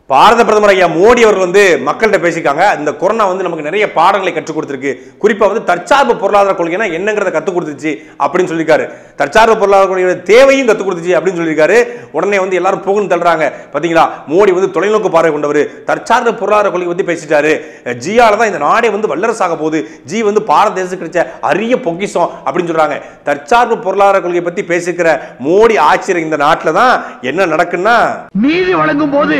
பாரத பிரதமர் ஐயா மோடி அவர்கள் வந்து மக்கள்கிட்ட பேசியிருக்காங்க இந்த கொரோனா வந்து நமக்கு நிறைய பாடங்களை கற்றுக் கொடுத்துருக்கு குறிப்பா வந்து தற்சார்பு பொருளாதார கொள்கைனா என்னங்கிறத கற்றுக் கொடுத்துச்சு அப்படின்னு சொல்லியிருக்காரு தற்சார்பு பொருளாதார கொள்கையோட தேவையும் கற்றுக் கொடுத்துச்சு அப்படின்னு சொல்லியிருக்காரு உடனே வந்து எல்லாரும் புகழ்ந்து தள்ளுறாங்க பாத்தீங்களா மோடி வந்து தொலைநோக்கு பார்வை கொண்டவர் தற்சார்பு பொருளாதார கொள்கை பத்தி பேசிட்டாரு ஜியால தான் இந்த நாடே வந்து வல்லரசாக போகுது ஜி வந்து பாரத தேசத்துக்கு கிடைச்ச அரிய பொக்கிஷம் அப்படின்னு சொல்றாங்க தற்சார்பு பொருளாதார கொள்கையை பத்தி பேசிக்கிற மோடி ஆட்சியர் இந்த நாட்டில் தான் என்ன நடக்குன்னா நீதி வழங்கும் போது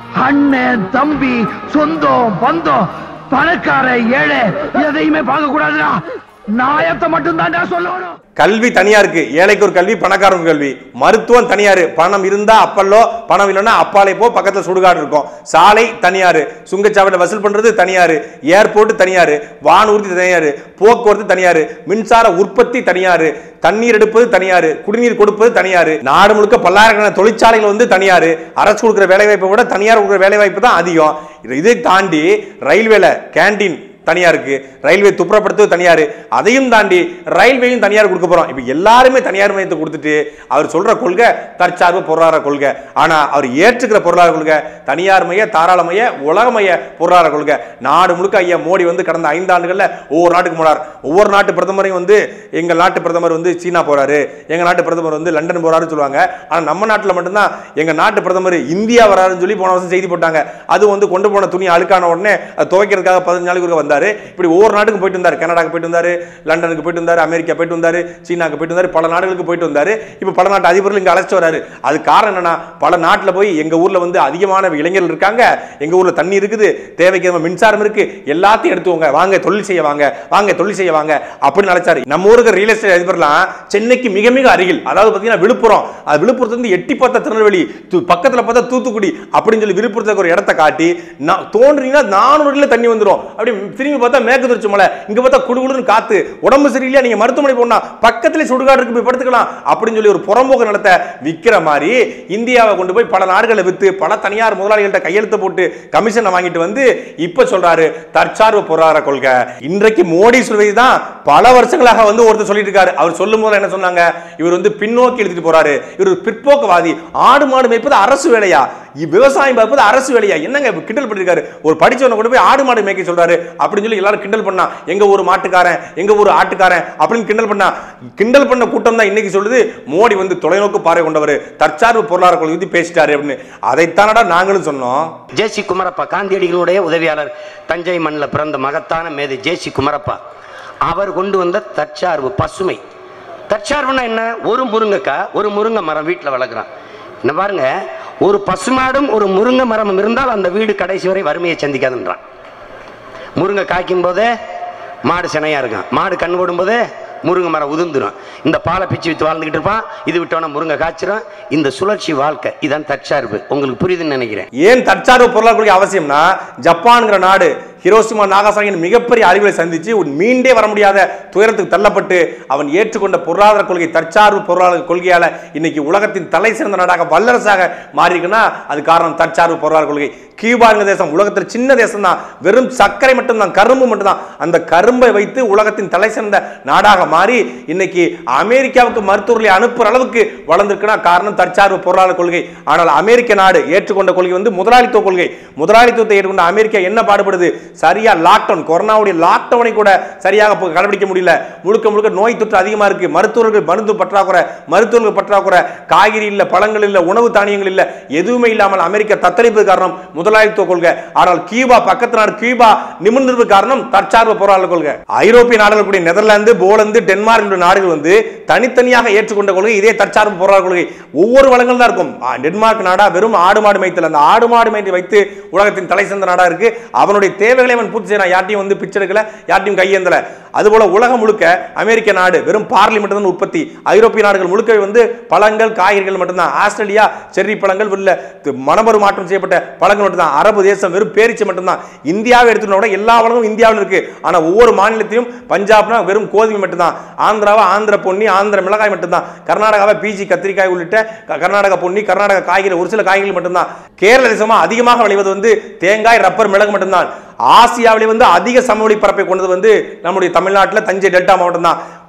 அண்ணன் தம்பி சொந்தம் பந்தம் பணக்கார ஏழை எதையுமே பார்க்க கூடாதுடா நாயத்தை மட்டும் தான்டா சொல்லணும் கல்வி தனியா இருக்கு ஏழைக்கு ஒரு கல்வி பணக்காரங்க கல்வி மருத்துவம் தனியாரு பணம் இருந்தா அப்பல்லோ பணம் இல்லைன்னா அப்பாலே போ பக்கத்துல சுடுகாடு இருக்கும் சாலை தனியாரு சுங்கச்சாவடியில் வசூல் பண்றது தனியாரு ஏர்போர்ட் தனியாரு வானூர்தி தனியாரு போக்குவரத்து தனியாரு மின்சார உற்பத்தி தனியாரு தண்ணீர் எடுப்பது தனியாரு குடிநீர் கொடுப்பது தனியாரு நாடு முழுக்க பல்லாயிரக்கணக்கான தொழிற்சாலைகள் வந்து தனியாரு அரசு கொடுக்குற வேலை வாய்ப்பை விட தனியார் கொடுக்குற வேலை வாய்ப்பு தான் அதிகம் இது- இதை தாண்டி ரயில்வேல கேண்டீன் தனியா இருக்கு ரயில்வே துப்புரப்படுத்துவது தனியார் அதையும் தாண்டி ரயில்வேயும் தனியார் கொடுக்க போறோம் இப்போ எல்லாருமே தனியார் மையத்தை கொடுத்துட்டு அவர் சொல்ற கொள்கை தற்சார்பு பொருளாதார கொள்கை ஆனா அவர் ஏற்றுக்கிற பொருளாதார கொள்கை தனியார் மைய தாராளமய உலகமய பொருளாதார கொள்கை நாடு முழுக்க ஐயா மோடி வந்து கடந்த ஐந்து ஆண்டுகள்ல ஒவ்வொரு நாட்டுக்கு போனார் ஒவ்வொரு நாட்டு பிரதமரையும் வந்து எங்க நாட்டு பிரதமர் வந்து சீனா போறாரு எங்க நாட்டு பிரதமர் வந்து லண்டன் போறாருன்னு சொல்லுவாங்க ஆனா நம்ம நாட்டுல மட்டும்தான் எங்க நாட்டு பிரதமர் இந்தியா வராருன்னு சொல்லி போன வருஷம் செய்தி போட்டாங்க அது வந்து கொண்டு போன துணி அழுக்கான உடனே அது துவைக்கிறதுக்காக பதினஞ்சு நாளைக்கு ஒருக்கா வந்தாரு இப்படி ஒவ்வொரு நாட்டுக்கு போயிட்டு வந்தாரு கனடாக்கு போயிட்டு வந்தாரு லண்டனுக்கு போயிட்டு வந்தாரு அமெரிக்கா போயிட்டு வந்தாரு சீனாக்கு போயிட்டு வந்தாரு பல நாடுகளுக்கு போயிட்டு வந்தாரு இப்போ பல நாட்டு அதிபர்கள் இங்க அழைச்சிட்டு வராரு அது காரணம் என்னன்னா பல நாட்டுல போய் எங்க ஊர்ல வந்து அதிகமான இளைஞர்கள் இருக்காங்க எங்க ஊர்ல தண்ணி இருக்குது தேவைக்கு ஏற்ப மின்சாரம் இருக்கு எல்லாத்தையும் எடுத்துவோங்க வாங்க தொழில் செய்ய வாங்க வாங்க தொழில் செய்ய வாங்க அப்படின்னு அழைச்சாரு நம்ம ஊருக்கு ரியல் எஸ்டேட் அதிபர்லாம் சென்னைக்கு மிக மிக அருகில் அதாவது பாத்தீங்கன்னா விழுப்புரம் அது விழுப்புரத்துல இருந்து எட்டி பார்த்தா திருநெல்வேலி து- பக்கத்துல பார்த்தா தூத்துக்குடி அப்படின்னு சொல்லி விழுப்புரத்துக்கு ஒரு இடத்த காட்டி நான் தோன்றீங்கன்னா நானூறு அடியில் தண்ணி வந்துரும் அப்படி திரும்பி பார்த்தா மேற்கு தொடர்ச்சி மலை இங்க பார்த்தா குடுகுடுன்னு காத்து உடம்பு சரியில்லையா நீங்க மருத்துவமனை போனா பக்கத்துல சுடுகாடு இருக்கு போய் படுத்துக்கலாம் அப்படின்னு சொல்லி ஒரு புறம்போக்கு நிலத்தை விக்கிற மாதிரி இந்தியாவை கொண்டு போய் பல நாடுகளை வித்து பல தனியார் முதலாளிகள்ட்ட கையெழுத்து போட்டு கமிஷனை வாங்கிட்டு வந்து இப்ப சொல்றாரு தற்சார்பு பொருளாதார கொள்கை இன்றைக்கு மோடி சொல்வது தான் பல வருஷங்களாக வந்து ஒருத்தர் சொல்லிட்டு இருக்காரு அவர் சொல்லும் போது என்ன சொன்னாங்க இவர் வந்து பின்னோக்கி எழுதிட்டு போறாரு இவர் ஒரு பிற்போக்குவாதி ஆடு மாடு மேய்ப்பது அரசு வேலையா இ- விவசாயம் பார்ப்பது அரசு வேலையா என்னங்க இப்ப கிண்டல் பண்ணிருக்காரு ஒரு படிச்சவனை கொண்டு போய் ஆடு மாடு மேய்க்க சொல்றாரு அப்படின்னு சொல்லி எல்லாரும் கிண்டல் பண்ணா எங்க ஊர் மாட்டுக்காரன் எங்க ஊர் ஆட்டுக்காரன் அப்படின்னு கிண்டல் பண்ணா கிண்டல் பண்ண கூட்டம் தான் இன்னைக்கு சொல்லுது மோடி வந்து தொலைநோக்கு பார்வை கொண்டவர் தற்சார்பு பொருளாதார கொள்கை பத்தி பேசிட்டாரு அப்படின்னு அதைத்தானடா நாங்களும் சொன்னோம் ஜேசி குமரப்பா காந்தியடிகளுடைய உதவியாளர் தஞ்சை மண்ணில் பிறந்த மகத்தான மேதை ஜேசி குமரப்பா அவர் கொண்டு வந்த தற்சார்பு பசுமை தற்சார்புனா என்ன ஒரு முருங்கைக்காய் ஒரு முருங்கை மரம் வீட்டில் வளர்க்குறான் என்ன பாருங்க ஒரு பசுமாடும் ஒரு முருங்கை மரமும் இருந்தால் அந்த வீடு கடைசி வரை வறுமையை சந்திக்காதுன்றான் முருங்கை காய்க்கும் போதே மாடு சினையா இருக்கும் மாடு கண் போடும் போதே முருங்கை மரம் உதிர்ந்துடும் இந்த பாலை பிச்சு வித்து வாழ்ந்துகிட்டு இருப்பான் இது விட்டோன்னா முருங்கை காய்ச்சிரும் இந்த சுழற்சி வாழ்க்கை இதான் தற்சார்பு உங்களுக்கு புரியுதுன்னு நினைக்கிறேன் ஏன் தற்சார்பு பொருளாதார கொள்கை அவசியம்னா ஜப்பான்ங்கிற நாடு ஹிரோஷிமா நாகாசாகியின் மிகப்பெரிய அழிவுகளை சந்திச்சு ஒரு மீண்டே வர முடியாத துயரத்துக்கு தள்ளப்பட்டு அவன் ஏற்றுக்கொண்ட பொருளாதார கொள்கை தற்சார்பு பொருளாதார கொள்கையால இன்னைக்கு உலகத்தின் தலை சிறந்த நாடாக வல்லரசாக மாறிஇருக்குன்னா அது காரணம் தற்சார்பு பொருளாதார கொள்கை கியூபாங்கிற தேசம் உலகத்தில் சின்ன தேசம் தான் வெறும் சர்க்கரை மட்டும்தான் கரும்பு மட்டும்தான் அந்த கரும்பை வைத்து உலகத்தின் தலை சிறந்த நாடாக மாறி இன்னைக்கு அமெரிக்காவுக்கு மருத்துவர்களை அனுப்புற அளவுக்கு வளர்ந்திருக்குன்னா காரணம் தற்சார்பு பொருளாதார கொள்கை ஆனால் அமெரிக்க நாடு ஏற்றுக்கொண்ட கொள்கை வந்து முதலாளித்துவ கொள்கை முதலாளித்துவத்தை ஏற்றுக்கொண்ட அமெரிக்கா என்ன பாடுபடுது சரியா லாக்டவுன் கொரோனாவுடைய லாக்டவுனை கூட சரியாக ப- கடைபிடிக்க முடியல முழுக்க முழுக்க நோய் தொற்று அதிகமா இருக்கு மருத்துவர்கள் மருந்து பற்றாக்குறை மருத்துவர்கள் பற்றாக்குறை காய்கறி இல்ல பழங்கள் இல்ல உணவு தானியங்கள் இல்ல எதுவுமே இல்லாமல் அமெரிக்கா தத்தளிப்பது காரணம் முதலாளித்துவ கொள்கை ஆனால் கியூபா பக்கத்து நாடு கியூபா நிமிர்ந்தது காரணம் தற்சார்பு பொருளாதார கொள்கை ஐரோப்பிய நாடுகள் கூடிய நெதர்லாந்து போலந்து டென்மார்க் என்ற நாடுகள் வந்து தனித்தனியாக ஏற்றுக்கொண்ட கொள்கை இதே தற்சார்பு பொருளாதார கொள்கை ஒவ்வொரு வளங்கள் தான் இருக்கும் ஆ, டென்மார்க் நாடா வெறும் ஆடு மாடு மேய்த்தல் அந்த ஆடு மாடு மேய்த்து வைத்து உலகத்தின் தலை சிறந்த நாடா இருக்கு அவனுடைய தேவைகளை அவன் பூர்த்தி செய்யறான் யார்ட்டையும் வந்து பிச்சை எடுக்கல யார்ட்டையும் கையேந்தல அதுபோல உலகம் முழுக்க அமெரிக்க நாடு வெறும் பார்லிமெண்ட் தான் உற்பத்தி ஐரோப்பிய நாடுகள் முழுக்க வந்து பழங்கள் காய்கறிகள் மட்டும்தான் ஆஸ்திரேலியா செர்ரி பழங்கள் இல்ல து- மணமறு மாற்றம் செய்யப்பட்ட பழங்கள் மட்டும்தான் அரபு தேசம் வெறும் பேரிச்சை மட்டும்தான் இந்தியாவை எடுத்துட்டோம்னா கூட எல்லா வளங்களும் இந்தியாவில் இருக்கு ஆனா ஒவ்வொரு மாநிலத்திலும் பஞ்சாப்னா வெறும் கோதுமை மட்டும்தான் ஆந்திராவா ஆந்திர பொன்னி ஆந்திர மிளகாய் மட்டும்தான் கர்நாடகாவை பிஜி கத்திரிக்காய் உள்ளிட்ட க- கர்நாடக பொன்னி கர்நாடக காய்கறி ஒரு சில காய்கறிகள் மட்டும்தான் கேரள தேசமா அதிகமாக விளைவது வந்து தேங்காய் ரப்பர் மிளகு மட்டும்தான் ஆசியாவிலே வந்து அதிக சமவெளி பரப்பை கொண்டது வந்து நம்முடைய தமிழ்நாட்டில் தஞ்சை டெல்டா மாவட்டம் தான்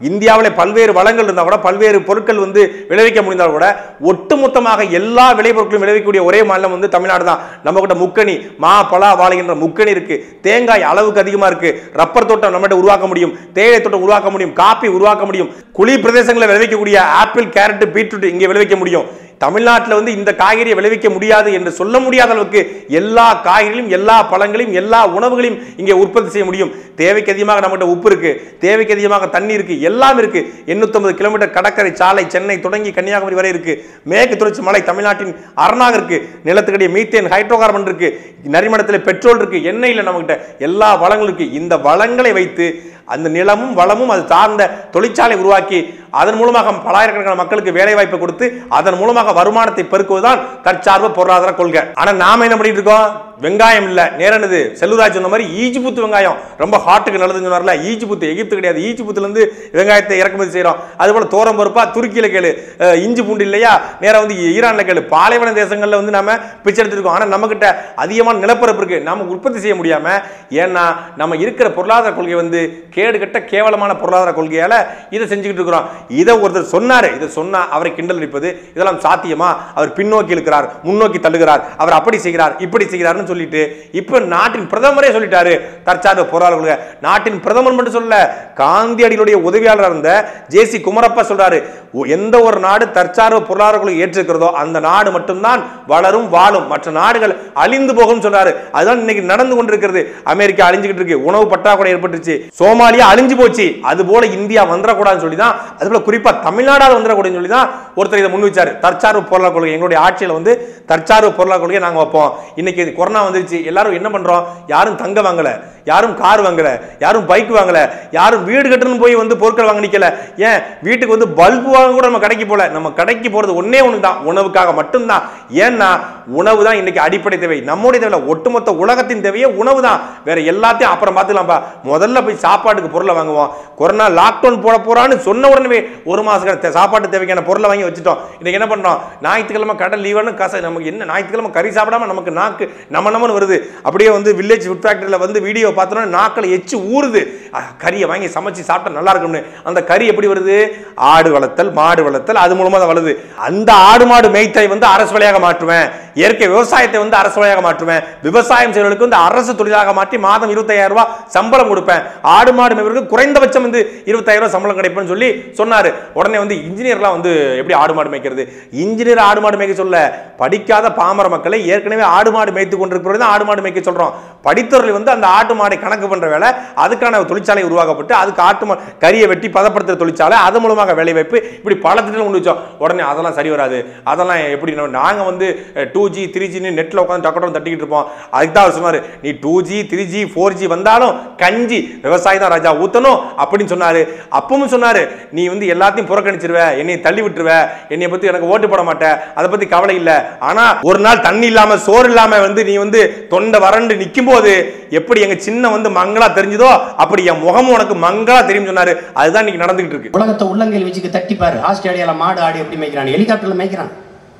இந்தியாவிலே பல்வேறு வளங்கள் இருந்தால் கூட பல்வேறு பொருட்கள் வந்து விளைவிக்க முடிந்தால் கூட ஒட்டுமொத்தமாக எல்லா விளைபொருட்களும் விளைவிக்கக்கூடிய ஒரே மாநிலம் வந்து தமிழ்நாடு தான் நம்ம கிட்ட முக்கணி மா பலா வாழைகின்ற முக்கணி இருக்கு தேங்காய் அளவுக்கு அதிகமா இருக்கு ரப்பர் தோட்டம் நம்மகிட்ட உருவாக்க முடியும் தேயிலை தோட்டம் உருவாக்க முடியும் காப்பி உருவாக்க முடியும் குளிர் பிரதேசங்களில் விளைவிக்கக்கூடிய ஆப்பிள் கேரட் பீட்ரூட் இங்கே விளைவிக்க முடியும் தமிழ்நாட்டில் வந்து இந்த காய்கறியை விளைவிக்க முடியாது என்று சொல்ல முடியாத அளவுக்கு எல்லா காய்கறிகளும் எல்லா பழங்களையும் எல்லா உணவுகளையும் இங்கே உற்பத்தி செய்ய முடியும் தேவைக்கு அதிகமாக நம்மகிட்ட உப்பு இருக்கு தேவைக்கு அதிகமாக தண்ணி இருக்கு எல்லாம் இருக்கு 850 கிலோமீட்டர் கடற்கரை சாலை சென்னை தொடங்கி கன்னியாகுமரி வரை இருக்கு மேற்கு தொடர்ச்சி மலை தமிழ்நாட்டின் அரணாக இருக்கு நிலத்துக்கடிய மீத்தேன் ஹைட்ரோ கார்பன் இருக்கு நரிமணத்தில் பெட்ரோல் இருக்கு எண்ணெய் இல்லை நம்மகிட்ட எல்லா வளங்களும் இருக்கு இந்த வளங்களை வைத்து அந்த நிலமும் வளமும் அது சார்ந்த தொழிற்சாலை உருவாக்கி அதன் மூலமாக பலாயிரக்கணக்கான மக்களுக்கு வேலை வாய்ப்பை கொடுத்து அதன் மூலமாக வருமானத்தை பெருக்குவதுதான் தற்சார்பு பொருளாதார கொள்கை ஆனா நாம என்ன பண்ணிட்டு இருக்கோம் வெங்காயம் இல்ல நேரனது செல்லுராஜ் சொன்ன மாதிரி ஈஜிபுத்து வெங்காயம் ரொம்ப ஹார்ட்டுக்கு நல்லதுன்னு சொன்னார்ல ஈஜிபுத்து எகிப்து கிடையாது ஈஜிபுத்துல இருந்து வெங்காயத்தை இறக்குமதி செய்றோம் அது போல தோரம் பருப்பா துருக்கியில கேளு அஹ் இஞ்சி பூண்டு இல்லையா நேரா வந்து ஈரான்ல கேளு பாலைவன தேசங்கள்ல வந்து நம்ம பிச்சை எடுத்துருக்கோம் ஆனா நம்ம கிட்ட அதிகமான நிலப்பரப்பு இருக்கு நாம உற்பத்தி செய்ய முடியாம ஏன்னா நம்ம இருக்கிற பொருளாதார கொள்கை வந்து கேடு கட்ட கேவலமான பொருளாதார கொள்கையால இதை செஞ்சுக்கிட்டு இருக்கிறோம் இதை ஒருத்தர் சொன்னாரு இதை சொன்னா அவரை கிண்டல் அடிப்பது இதெல்லாம் சாத்தியமா அவர் பின்னோக்கி இழுக்கிறார் முன்னோக்கி தள்ளுகிறார் அவர் அப்படி செய்கிறார் இப்படி செய்கிறார்னு சொல்லிட்டு இப்போ நாட்டின் பிரதமரே சொல்லிட்டாரு தற்சார்பு பொருளாதார கொள்கை நாட்டின் பிரதமர் மட்டும் சொல்ல காந்தியடிகளுடைய உதவியாளர் இருந்த ஜேசி குமரப்பா சொல்றாரு ஒ- எந்த ஒரு நாடு தற்சார்பு பொருளாதார கொள்கை ஏற்றிருக்கிறதோ அந்த நாடு மட்டும்தான் வளரும் வாழும் மற்ற நாடுகள் அழிந்து போகும் சொல்றாரு அதுதான் இன்னைக்கு நடந்து கொண்டிருக்கிறது அமெரிக்கா அழிஞ்சுக்கிட்டு இருக்கு உணவு பற்றாக்குறை ஏற்பட்டுச்சு சோமாலியா அழிஞ்சு போச்சு அது போல இந்தியா வந்துடக்கூடாதுன்னு சொல்லி தான் அது போல குறிப்பா தமிழ்நாடால் வந்துடக்கூடாதுன்னு சொல்லி தான் ஒருத்தர் இதை முன் வச்சாரு தற்சார்பு பொருளாதார கொள்கை எங்களுடைய ஆட்சியில் வந்து தற்சார்பு பொருளாதார கொள்கையை நாங்க வைப்போம் இன்னைக்கு இது கொரோனா வந்துருச்சு எல்லாரும் என்ன பண்றோம் யாரும் தங்க வாங்கல யாரும் கார் வாங்கல யாரும் பைக் வாங்கல யாரும் வீடு கட்டணும் போய் வந்து பொருட்கள் வாங்க நிக்கல ஏன் வீட்டுக்கு வந்து பல்பு வாங்க கூட நம்ம கடைக்கு போல நம்ம கடைக்கு போறது ஒண்ணே ஒன்று தான் உணவுக்காக மட்டும்தான் ஏன்னா உணவு தான் இன்னைக்கு அடிப்படை தேவை நம்முடைய தேவை இல்ல, ஒட்டுமொத்த உலகத்தின் தேவையே உணவு தான் வேற எல்லாத்தையும் அப்புறம் பார்த்துக்கலாம்ப்பா முதல்ல போய் சாப்பாட்டுக்கு பொருளை வாங்குவோம் கொரோனா லாக்டவுன் போட போறான்னு சொன்ன உடனே ஒரு மாசம் சாப்பாட்டு தேவைக்கான பொருளை வாங்கி வச்சுட்டோம் இன்னைக்கு என்ன பண்றோம் ஞாயிற்றுக்கிழமை கடல் லீவானு கச நமக்கு என்ன ஞாயிற்றுக்கிழமை கறி சாப்பிடாம நமக்கு நாக்கு நம்ம நம்மன்னு வருது அப்படியே வந்து வில்லேஜ் ஃபுட் ஃபேக்டரியில் வந்து வீடியோ பார்த்தோன்னா நாக்கில் எச்சு ஊறுது அஹ், கறியை வாங்கி சமைச்சு சாப்பிட்டா நல்லா இருக்கும்னு அந்த கறி எப்படி வருது ஆடு வளர்த்தல் மாடு வளர்த்தல் அது மூலமா தான் வருது அந்த ஆடு மாடு மேய்த்தை வந்து அரசு வேலையாக மாற்றுவேன் இயற்கை விவசாயத்தை வந்து அரசு வேலையாக மாற்றுவேன் விவசாயம் செய்வர்களுக்கு வந்து அரசு தொழிலாக மாற்றி மாதம் இருபத்தாயிரம் ரூபாய் சம்பளம் கொடுப்பேன் ஆடு மாடு மேய்வர்களுக்கு குறைந்தபட்சம் வந்து இருபத்தாயிரம் ரூபாய் சம்பளம் கிடைப்புன்னு சொல்லி சொன்னாரு உடனே வந்து இன்ஜினியர்லாம் வந்து எப்படி ஆடு மாடு மேய்க்கிறது இன்ஜினியர் ஆடு மாடு மேய்க்க சொல்ல படிக்காத பாமர மக்களை ஏற்கனவே ஆடு மாடு மேய்த்து கொண்டிருக்கிறவர்கள் தான் ஆடு மாடு மேய்க்க சொல்றோம் படித்தவர்கள் வந்து அந்த ஆட்டு மாடை கணக்கு பண்ற வேலை அதுக்கான தொழிற்சாலை உருவாக்கப்பட்டு அதுக்கு ஆட்டு மா கறியை வெட்டி பதப்படுத்துற தொழிற்சாலை அது மூலமாக வேலை வாய்ப்பு இப்படி பல திட்டம் கொண்டு வச்சோம் உடனே அதெல்லாம் சரி வராது அதெல்லாம் எப்படி நம்ம- நாங்க வந்து டூ ஜி த்ரீ ஜின்னு நெட்ல உட்காந்து டக்கட்டம் தட்டிக்கிட்டு இருப்போம் அதுக்கு தான் அவர் சொன்னாரு நீ two G three G four G வந்தாலும் கஞ்சி விவசாயி தான் ராஜா ஊத்தணும் அப்படின்னு சொன்னாரு அப்பவும் சொன்னாரு நீ வந்து எல்லாத்தையும் புறக்கணிச்சிருவ என்னை தள்ளி விட்டுருவ என்னை பத்தி எனக்கு ஓட்டு போட மாட்டேன் அதை பத்தி கவலை இல்ல ஆனா ஒரு நாள் தண்ணி இல்லாம சோறு இல்லாம வந்து நீ வந்து தொண்டை வறண்டு நிக்கும் போது எப்படி எங்க சின்ன வந்து மங்களா தெரிஞ்சதோ அப்படி என் முகம் உனக்கு மங்களா தெரியும் சொன்னாரு அதுதான் இன்னைக்கு நடந்துகிட்டு இருக்கு உலகத்தை உள்ளங்கையில் வச்சுக்க தட்டிப்பாரு ஆஸ்திரேலியால மாடு ஆடு எப்படி மேய்க்கிறான் ஹெலிகாப்டர்ல மேய்க்கிறான்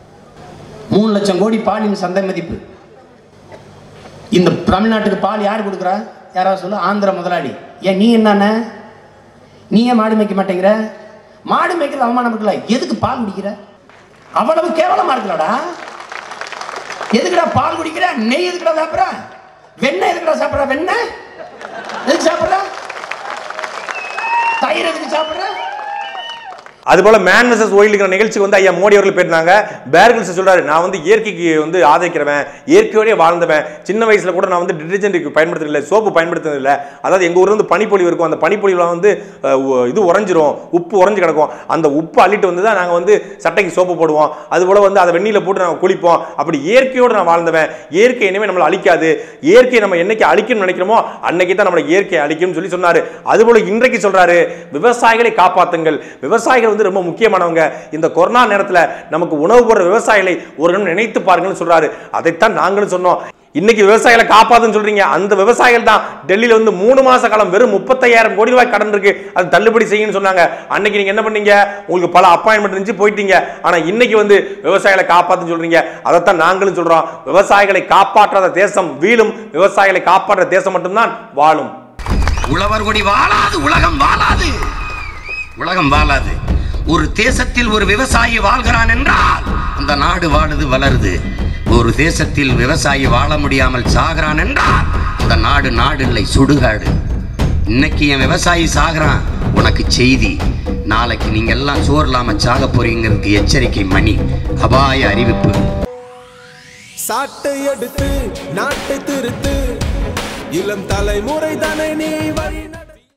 மூணு லட்சம் கோடி பாலின் சந்தை மதிப்பு இந்த தமிழ்நாட்டுக்கு பால் யார் கொடுக்குறா யாராவது சொல்லு ஆந்திர முதலாளி ஏன் நீ என்னண்ண நீ ஏன் மாடு மேய்க்க மாட்டேங்கிற மாடு மேய்க்கிறது அவமானம் இருக்குல்ல எதுக்கு பால் குடிக்கிற அவ்வளவு கேவலமா இருக்குல்லடா எதுக்குடா பால் குடிக்கிற நெய் எதுக்குடா சாப்பிட்ற வெண்ணெய் எதுக்குடா சாப்பிட்ற வெண்ணெய் எதுக்கு சாப்பிட்ற தயிர் எதுக்கு சாப்பிட்ற அதுபோல மேன் வர்சஸ் ஒயிலுங்கிற நிகழ்ச்சிக்கு வந்து ஐயா மோடி அவர்கள் போயிருந்தாங்க பேர்கில்ஸ் சொல்றாரு நான் வந்து இயற்கைக்கு வந்து ஆதரிக்கிறவன் இயற்கையோடய வாழ்ந்தவன் சின்ன வயசுல கூட நான் வந்து டிடர்ஜென்ட் பயன்படுத்துறதில்ல சோப்பு பயன்படுத்துறதில்ல அதாவது எங்க ஊர்ல வந்து பனிப்பொழிவு இருக்கும் அந்த பனிப்பொழிவுல வந்து அஹ், உ- இது உறைஞ்சிரும் உப்பு உறைஞ்சு கிடக்கும் அந்த உப்பு அள்ளிட்டு வந்து தான் நாங்க வந்து சட்டைக்கு சோப்பு போடுவோம் அது போல வந்து அதை வெந்நீல போட்டு நாங்க குளிப்போம் அப்படி இயற்கையோடு நான் வாழ்ந்தவன் இயற்கை இனிமே நம்மளை அழிக்காது இயற்கையை நம்ம என்னைக்கு அழிக்கணும்னு நினைக்கிறோமோ அன்னைக்கு தான் நம்மளை இயற்கை அழிக்கும்னு சொல்லி சொன்னாரு அதுபோல இன்றைக்கு சொல்றாரு விவசாயிகளை காப்பாத்துங்கள் விவசாயிகள் வந்து ரொம்ப முக்கியமானவங்க இந்த கொரோனா நேரத்துல நமக்கு உணவு போடுற விவசாயிகளை ஒரு நிமிடம் நினைத்து பாருங்கன்னு சொல்றாரு அதைத்தான் நாங்களும் சொன்னோம் இன்னைக்கு விவசாயிகளை காப்பாத்துன்னு சொல்றீங்க அந்த விவசாயிகள் தான் டெல்லியில வந்து மூணு மாச காலம் வெறும் முப்பத்தையாயிரம் கோடி ரூபாய் கடன் இருக்கு அது தள்ளுபடி செய்யுன்னு சொன்னாங்க அன்னைக்கு நீங்க என்ன பண்ணீங்க உங்களுக்கு பல அப்பாயின்மெண்ட் இருந்துச்சு போயிட்டீங்க ஆனா இன்னைக்கு வந்து விவசாயிகளை காப்பாத்துன்னு சொல்றீங்க அதைத்தான் நாங்களும் சொல்றோம் விவசாயிகளை காப்பாற்றாத தேசம் வீழும் விவசாயிகளை காப்பாற்ற தேசம் மட்டும்தான் வாழும் உழவர் கொடி வாழாது உலகம் வாழாது உலகம் வாழாது ஒரு தேசத்தில் ஒரு விவசாயி வாழ்கிறான் என்றால் அந்த நாடு வாழுது வளருது ஒரு தேசத்தில் விவசாயி வாழ முடியாமல் சாகிறான் என்றால் அந்த நாடு நாடு இல்லை சுடுகாடு இன்னைக்கு என் விவசாயி சாகிறான் உனக்கு செய்தி நாளைக்கு நீங்க எல்லாம் சோறு இல்லாம சாக போறீங்கிறதுக்கு எச்சரிக்கை மணி அபாய அறிவிப்பு சாட்டை எடுத்து நாட்டை திருத்து இளம் தலைமுறை தானே நீ வழி நட